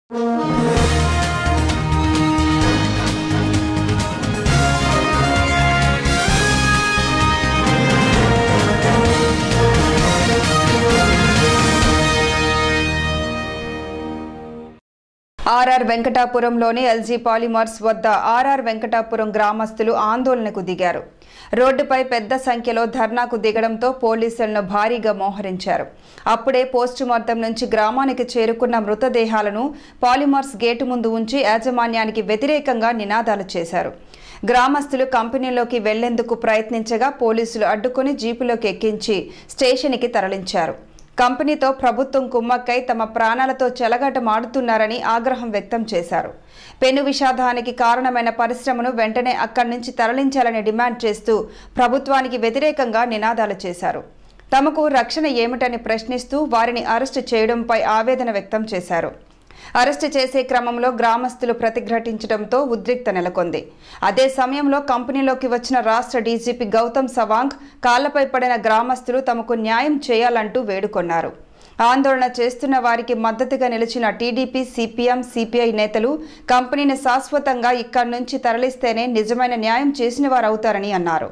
RR వెంకటాపురంలోని LG Polymers వద్ద RR Venkatapuram గ్రామస్తులు ఆందోళనకు దిగారు రోడ్డుపై పెద్ద సంఖ్యలో ధర్నాకు దిగడంతో పోలీసులను భారీగా మోహరించారు అప్పుడే పోస్టుమార్టం నుంచి గ్రామానికి చేరుకున్న మృతదేహాలను పాలిమర్స్ గేటు ముందు ఉంచి యాజమాన్యానికి వ్యతిరేకంగా నినాదాలు చేశారు గ్రామస్తులు కంపెనీలోకి వెళ్లేందుకు ప్రయత్నించగా పోలీసులు అడ్డుకుని జీపులోకి ఎక్కించి స్టేషన్కి తరలించారు కంపెనీతో ప్రభుత్వం కుమ్మక్కై తమ ప్రాణాలతో చెలగాటమాడుతున్నారని ఆగ్రహం వ్యక్తం చేశారు పెను విషాదానికి కారణమైన పరిశ్రమను వెంటనే అక్కడి నుంచి తరలించాలని డిమాండ్ చేస్తూ ప్రభుత్వానికి వ్యతిరేకంగా నినాదాలు చేశారు తమకు రక్షణ ఏమిటని ప్రశ్నిస్తూ వారిని అరెస్టు చేయడంపై ఆవేదన వ్యక్తం చేశారు అరెస్టు చేసే క్రమంలో గ్రామస్తులు ప్రతిఘటించడంతో ఉద్రిక్త నెలకొంది అదే సమయంలో కంపెనీలోకి వచ్చిన రాష్ట్ర డీజీపీ గౌతమ్ సవాంగ్ కాళ్లపై పడిన గ్రామస్తులు తమకు న్యాయం చేయాలంటూ వేడుకొన్నారు ఆందోళన చేస్తున్న వారికి మద్దతుగా నిలిచిన టీడీపీ సిపిఎం సిపిఐ నేతలు కంపెనీని శాశ్వతంగా ఇక్కడి నుంచి తరలిస్తేనే నిజమైన న్యాయం చేసిన వారు అవుతారని అన్నారు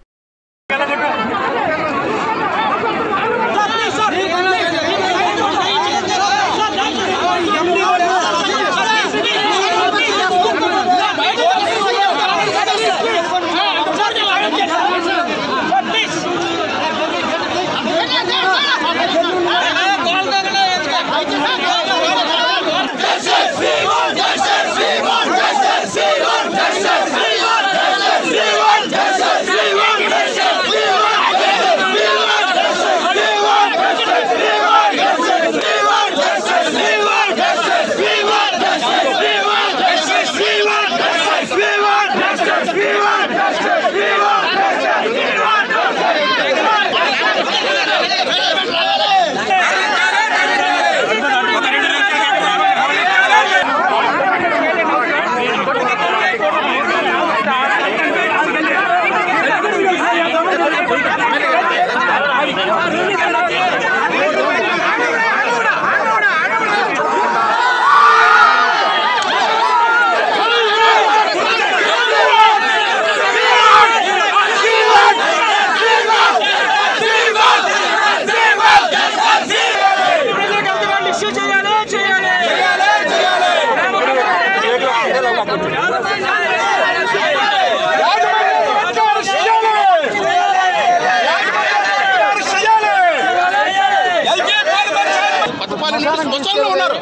సంవత్సరాలు ఉన్నారు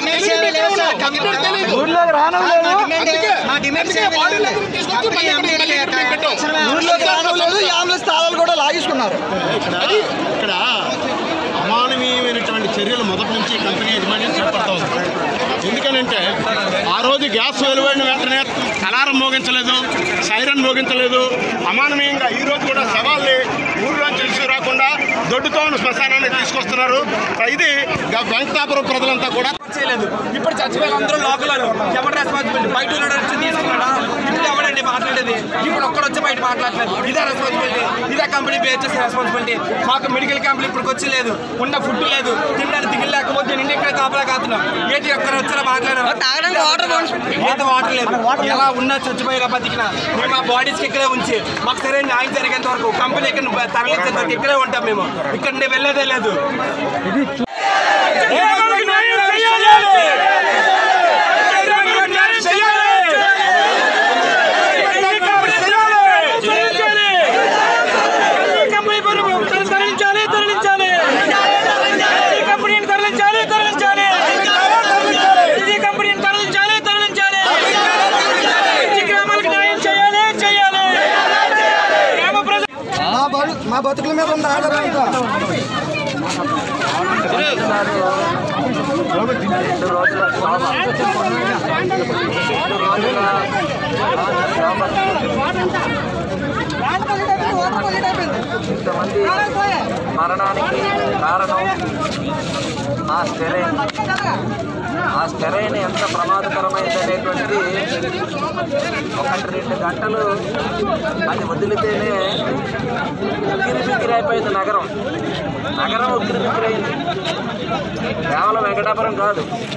ఊర్లోకి రావడం లేదు అందుకే వాళ్ళని తీసుకొచ్చి మళ్ళీ ఇక్కడ మళ్ళీ ఇక్కడ మేము పెట్టాం. ఊర్లోకి రావడం లేదు ఈ అంబులెన్స్ తాళాలు కూడా లాగేసుకున్నారు అది ఇక్కడ అమానవీయమైనటువంటి చర్యలు మొదటి నుంచి కంపెనీ యజమాని చేపడతా ఉంది ఎందుకనంటే ఆ రోజు గ్యాస్ వెలువడిన వెంటనే అలారం మోగించలేదు సైరన్ మోగించలేదు అమానవీయంగా ఈ రోజు కూడా శవాల్ని ఊరిలోంచి తీసుకురాకుండా దొడ్డుతో ఉన్న శ్మశానాన్ని తీసుకొస్తున్నారు ఇది గ- వెంకటాపురం ప్రజలంతా కూడా చేయలేదు ఇప్పుడు చచ్చిపోయి అందరూ లోకలను ఎవరు రెస్పాన్సిబిలిటీ బయట ఉన్నాడు వచ్చి తీసుకున్నాడా ఇప్పుడు ఎవడండి మాట్లాడేది ఇప్పుడు ఒక్కడు వచ్చి బయట మాట్లాడలేదు ఇదే రెస్పాన్సిబిలిటీ ఇదే కంపెనీ పే చేసే రెస్పాన్సిబిలిటీ మాకు మెడికల్ క్యాంపులు ఇప్పుడు వచ్చి లేదు ఉన్న ఫుడ్ లేదు తినడానికి దిగులు లేకపోతే నిన్న ఇక్కడ కాపలా కాతున్నాం ఏంటి ఒక్కరు వచ్చారా మాట్లాడారు తాగడానికి వాటర్ ఏది వాటర్ లేదు ఎలా ఉన్నా చచ్చిపోయేలా బతికినా మేము మా బాడీస్ ఇక్కడే ఉంచి మాకు సరైన న్యాయం జరిగేంత వరకు కంపెనీ ఇక్కడ తరలించేంత వరకు ఇక్కడే ఉంటాం మేము ఇక్కడ నుండి వెళ్ళేదే లేదు తరలించాలి తరలించాలి ఈ కంపెనీని తరలించాలి తరలించాలి ఈ కంపెనీని తరలించాలి తరలించాలి ఈ గ్రామాలకు న్యాయం చేయాలి చేయాలి గ్రామ ప్రజలు మా బతు మా బతుకుల మీద ఉంది ఆధారం అంతా ఇంతమంది మరణానికి కారణం ఆ స్టెరైన్ ఆ స్టెరైన్ ఎంత ప్రమాదకరమైంది అనేటువంటిది ఒకటి రెండు గంటలు అది వదిలితేనే ఉక్కిరి బిక్కిరి అయిపోయింది నగరం నగరం ఉక్కిరి బిక్కిరి అయింది కేవలం వెంకటాపురం కాదు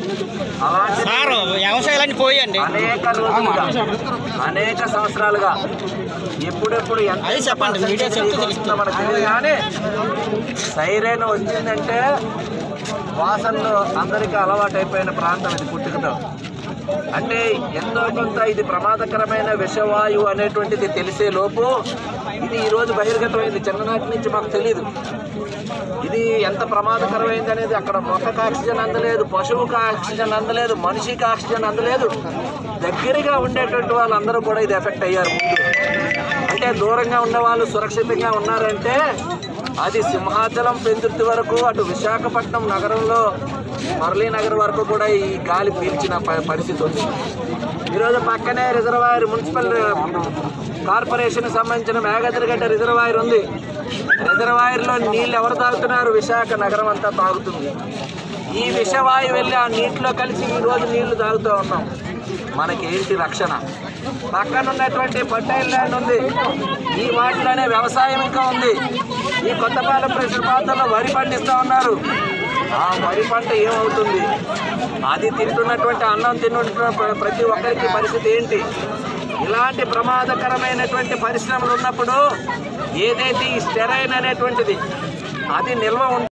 అలాంటి సార్ వ్యవసాయాలన్నీ పోయండి అనేక రోజులుగా అనేక సంవత్సరాలుగా ఎప్పుడెప్పుడు ఎంత అది చెప్పండి, మీడియా చెప్తే వస్తుందో మనకు తెలియదు కానీ సైరేన్ వచ్చిందంటే వాసనలు అందరికీ అలవాటైపోయిన ప్రాంతం ఇది పుట్టుకతో అంటే ఎంతో కొంత ఇది ప్రమాదకరమైన విషవాయువు అనేటువంటిది తెలిసే లోపు ఇది ఈరోజు బహిర్గతమైంది చిన్ననాటి నుంచి మాకు తెలియదు ఇది ఎంత ప్రమాదకరమైంది అనేది అక్కడ మొక్కకు ఆక్సిజన్ అందలేదు పశువుకు ఆక్సిజన్ అందలేదు మనిషికి ఆక్సిజన్ అందలేదు దగ్గరగా ఉండేటువంటి వాళ్ళందరూ కూడా ఇది ఎఫెక్ట్ అయ్యారు ముందు అంటే దూరంగా ఉన్న వాళ్ళు సురక్షితంగా ఉన్నారంటే అది సింహాచలం పెందుర్తి వరకు అటు విశాఖపట్నం నగరంలో మురళీనగర్ వరకు కూడా ఈ గాలి పీల్చిన ప- పరిస్థితి ఉంది ఈరోజు పక్కనే రిజర్వాయర్ మున్సిపల్ కార్పొరేషన్ సంబంధించిన మేఘద్రగడ్డ రిజర్వాయర్ ఉంది రిజర్వాయర్లో నీళ్ళు ఎవరు తాగుతున్నారు విశాఖ నగరం అంతా తాగుతుంది ఈ విషవాయు వెళ్ళి ఆ నీటిలో కలిసి ఈ రోజు నీళ్లు తాగుతూ ఉన్నాం మనకి ఏంటి రక్షణ పక్కన ఉన్నటువంటి పట్టైల్ ల్యాండ్ ఉంది ఈ వాటిలోనే వ్యవసాయం ఇంకా ఉంది ఈ కొత్తపాలెం ప్రెషర్ ప్రాంతంలో వరి పండిస్తూ ఉన్నారు ఆ వరి పంట ఏమవుతుంది అది తింటున్నటువంటి అన్నం తింటున్న ప్ర- ప్రతి ఒక్కరికి పరిస్థితి ఏంటి ఇలాంటి ప్రమాదకరమైనటువంటి పరిశ్రమలు ఉన్నప్పుడు ఏదైతే ఈ స్టెరైన్ అనేటువంటిది అది నిల్వ ఉంటుంది